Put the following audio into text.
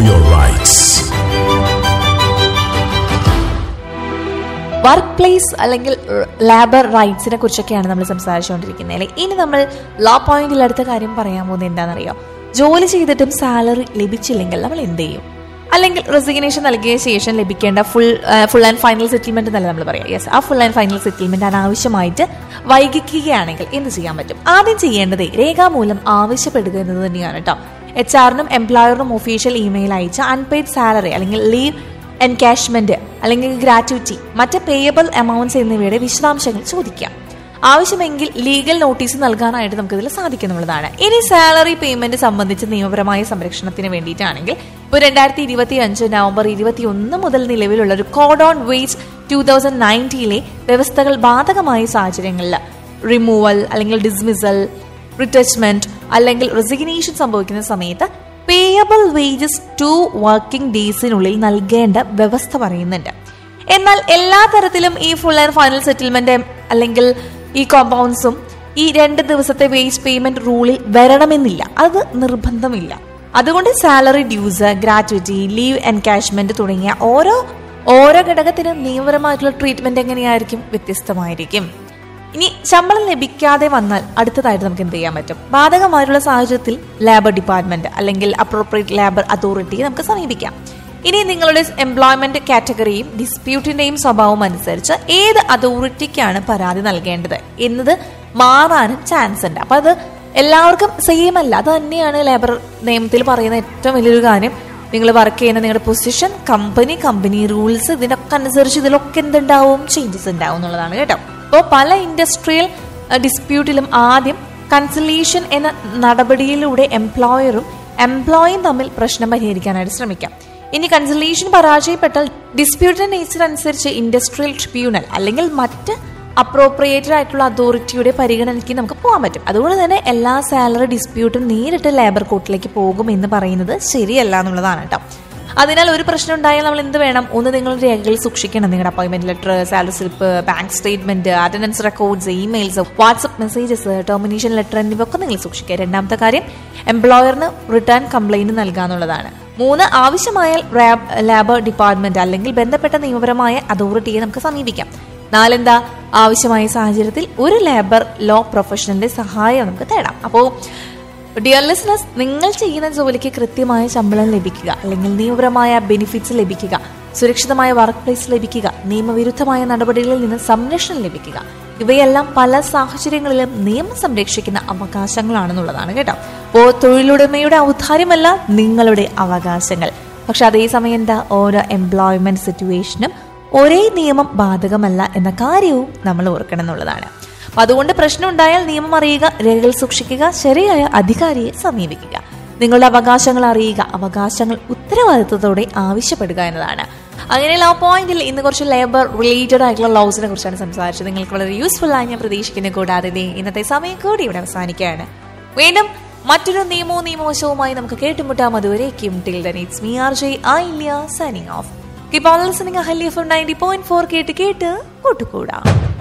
your rights. Work place അല്ലെങ്കിൽ labour റൈറ്റ്സിനെ കുറിച്ചൊക്കെയാണ് നമ്മൾ സംസാരിച്ചുകൊണ്ടിരിക്കുന്നത് അല്ലെ ഇനി നമ്മൾ ലോ പോയിന്റിൽ അടുത്ത കാര്യം പറയാൻ പോകുന്നത് എന്താണെന്നറിയോ ജോലി ചെയ്തിട്ടും സാലറി ലഭിച്ചില്ലെങ്കിൽ നമ്മൾ എന്ത് ചെയ്യും അല്ലെങ്കിൽ റെസിഗ്നേഷൻ നൽകിയ ശേഷം ലഭിക്കേണ്ട full full and final settlement എന്നല്ല നമ്മൾ പറയാം യെസ് ആ ഫുൾ ആൻഡ് ഫൈനൽ സെറ്റിൽമെന്റ് അനാവശ്യമായിട്ട് വൈകിക്കുകയാണെങ്കിൽ എന്ത് ചെയ്യാൻ പറ്റും ആദ്യം ചെയ്യേണ്ടത് രേഖാമൂലം ആവശ്യപ്പെടുക എന്നത് തന്നെയാണ് കേട്ടോ എച്ച് ആറിനും എംപ്ലോയറിനും ഒഫീഷ്യൽ ഇമെയിൽ അയച്ച അൺപെയ്ഡ് സാലറി അല്ലെങ്കിൽ ലീവ് എൻകാഷ്മെന്റ് അല്ലെങ്കിൽ ഗ്രാറ്റുവിറ്റി മറ്റ് പേയബിൾ എമൗണ്ട്സ് എന്നിവയുടെ വിശദാംശങ്ങൾ ചോദിക്കാം ആവശ്യമെങ്കിൽ ലീഗൽ നോട്ടീസ് നൽകാനായിട്ട് നമുക്കിതിൽ സാധിക്കുന്നുള്ളതാണ് ഇനി സാലറി പേയ്മെന്റ് സംബന്ധിച്ച് നിയമപരമായ സംരക്ഷണത്തിന് വേണ്ടിയിട്ടാണെങ്കിൽ ഇപ്പോൾ രണ്ടായിരത്തി ഇരുപത്തി അഞ്ച് നവംബർ ഇരുപത്തി ഒന്ന് മുതൽ നിലവിലുള്ള ഒരു code on wage two thousand നയൻറ്റിയിലെ വ്യവസ്ഥകൾ ബാധകമായ സാഹചര്യങ്ങളിൽ റിമൂവൽ അല്ലെങ്കിൽ ഡിസ്മിസൽ റിട്ടച്ച്മെന്റ് അല്ലെങ്കിൽ റെസിഗ്നേഷൻ സംഭവിക്കുന്ന സമയത്ത് പേയബിൾ വേജസ് ടു വർക്കിംഗ് ഡേയ്സിനുള്ളിൽ നൽകേണ്ട വ്യവസ്ഥ പറയുന്നുണ്ട് എന്നാൽ എല്ലാ തരത്തിലും ഈ ഫുൾ ആൻഡ് ഫൈനൽ സെറ്റിൽമെന്റ് അല്ലെങ്കിൽ ഈ കോമ്പൗണ്ട്സും ഈ രണ്ട് ദിവസത്തെ വേജ് പേയ്മെന്റ് റൂളിൽ വരണമെന്നില്ല അത് നിർബന്ധമില്ല അതുകൊണ്ട് salary dues gratuity leave encashment തുടങ്ങിയ ഓരോ ഓരോ ഘടകത്തിനും നിയമപരമായിട്ടുള്ള ട്രീറ്റ്മെന്റ് എങ്ങനെയായിരിക്കും വ്യത്യസ്തമായിരിക്കും ഇനി ശമ്പളം ലഭിക്കാതെ വന്നാൽ അടുത്തതായിട്ട് നമുക്ക് എന്ത് ചെയ്യാൻ പറ്റും ബാധകമായിട്ടുള്ള സാഹചര്യത്തിൽ ലേബർ ഡിപ്പാർട്ട്മെന്റ് അല്ലെങ്കിൽ അപ്രോപ്രിയേറ്റ് ലേബർ അതോറിറ്റിയെ നമുക്ക് സമീപിക്കാം ഇനി നിങ്ങളുടെ എംപ്ലോയ്മെന്റ് കാറ്റഗറിയും ഡിസ്പ്യൂട്ടിന്റെയും സ്വഭാവം അനുസരിച്ച് ഏത് അതോറിറ്റിക്കാണ് പരാതി നൽകേണ്ടത് എന്നത് മാറാനും ചാൻസ് ഉണ്ട് അപ്പൊ അത് എല്ലാവർക്കും സെയിം അല്ല അത് തന്നെയാണ് ലേബർ നിയമത്തിൽ പറയുന്ന ഏറ്റവും വലിയൊരു കാര്യം നിങ്ങൾ വർക്ക് ചെയ്യുന്ന നിങ്ങളുടെ പൊസിഷൻ കമ്പനി കമ്പനി റൂൾസ് ഇതിനൊക്കെ അനുസരിച്ച് ഇതിലൊക്കെ എന്തുണ്ടാവും ചേഞ്ചസ് ഉണ്ടാവും എന്നുള്ളതാണ് കേട്ടോ അപ്പോൾ പല ഇൻഡസ്ട്രിയൽ ഡിസ്പ്യൂട്ടിലും ആദ്യം കൺസലേഷൻ എന്ന നടപടിയിലൂടെ എംപ്ലോയറും എംപ്ലോയിയും തമ്മിൽ പ്രശ്നം പരിഹരിക്കാനായിട്ട് ശ്രമിക്കാം ഇനി കൺസലേഷൻ പരാജയപ്പെട്ടാൽ ഡിസ്പ്യൂട്ടിന്റെ നേച്ചർ അനുസരിച്ച് ഇൻഡസ്ട്രിയൽ ട്രിബ്യൂണൽ അല്ലെങ്കിൽ മറ്റ് അപ്രോപ്രിയേറ്റഡ് ആയിട്ടുള്ള അതോറിറ്റിയുടെ പരിഗണനയ്ക്ക് നമുക്ക് പോകാൻ പറ്റും അതുകൊണ്ട് തന്നെ എല്ലാ സാലറി ഡിസ്പ്യൂട്ടും നേരിട്ട് ലേബർ കോർട്ടിലേക്ക് പോകും എന്ന് പറയുന്നത് ശരിയല്ല എന്നുള്ളതാണ് കേട്ടോ അതിനാൽ ഒരു പ്രശ്നം ഉണ്ടായാൽ നമ്മൾ എന്ത് വേണം ഒന്ന് നിങ്ങൾ രേഖകൾ സൂക്ഷിക്കണം നിങ്ങളുടെ appointment letter salary slip bank statement attendance records emails WhatsApp messages termination letter എന്നിവയൊക്കെ നിങ്ങൾ സൂക്ഷിക്കുക രണ്ടാമത്തെ കാര്യം എംപ്ലോയറിന് റിട്ടേൺ കംപ്ലൈന്റ് നൽകാന്നുള്ളതാണ് മൂന്ന് ആവശ്യമായാൽ ലേബർ ഡിപ്പാർട്ട്മെന്റ് അല്ലെങ്കിൽ ബന്ധപ്പെട്ട നിയമപരമായ അതോറിറ്റിയെ നമുക്ക് സമീപിക്കാം നാലെന്താ ആവശ്യമായ സാഹചര്യത്തിൽ ഒരു ലേബർ ലോ പ്രൊഫഷണലിന്റെ സഹായം നമുക്ക് തേടാം അപ്പോൾ ഡിയർ ലിസ്ണസ് നിങ്ങൾ ചെയ്യുന്ന ജോലിക്ക് കൃത്യമായ ശമ്പളം ലഭിക്കുക അല്ലെങ്കിൽ നിയമപരമായ ബെനിഫിറ്റ്സ് ലഭിക്കുക സുരക്ഷിതമായ വർക്ക് പ്ലേസ് ലഭിക്കുക നിയമവിരുദ്ധമായ നടപടികളിൽ നിന്ന് സംരക്ഷണം ലഭിക്കുക ഇവയെല്ലാം പല സാഹചര്യങ്ങളിലും നിയമം സംരക്ഷിക്കുന്ന അവകാശങ്ങളാണെന്നുള്ളതാണ് കേട്ടോ അപ്പോൾ തൊഴിലുടമയുടെ ഔദാര്യമല്ല നിങ്ങളുടെ അവകാശങ്ങൾ പക്ഷെ അതേസമയം എന്താ ഓരോ എംപ്ലോയ്മെന്റ് സിറ്റുവേഷനും ഒരേ നിയമം ബാധകമല്ല എന്ന കാര്യവും നമ്മൾ ഓർക്കണം എന്നുള്ളതാണ് അപ്പൊ അതുകൊണ്ട് പ്രശ്നം ഉണ്ടായാൽ നിയമം അറിയുക രേഖകൾ സൂക്ഷിക്കുക ശരിയായ അധികാരിയെ സമീപിക്കുക നിങ്ങളുടെ അവകാശങ്ങൾ അറിയുക അവകാശങ്ങൾ ഉത്തരവാദിത്വത്തോടെ ആവശ്യപ്പെടുക എന്നതാണ് അങ്ങനെ ലോ പോയിന്റിൽ ഇന്ന് കുറച്ച് ലേബർ റിലേറ്റഡ് ആയിട്ടുള്ള ലോസിനെ കുറിച്ചാണ് സംസാരിച്ചത് നിങ്ങൾക്ക് വളരെ യൂസ്ഫുൾ ആയി ഞാൻ പ്രതീക്ഷിക്കുന്നു കൂടാതെ ദേ ഇന്നത്തെ സമയം കൂടി ഇവിടെ അവസാനിക്കുകയാണ് വീണ്ടും മറ്റൊരു നിയമവും നിയമവശവുമായി നമുക്ക് കേട്ടുമുട്ടാം അതുവരേക്കും till then it's me R J ഐ ഇല്ല signing off keep on listening ഹല്ലി എഫ് നയൻറ്റി പോയിന്റ് ഫോർ കേട്ട് കേട്ട് കൂട്ടുകൂടാം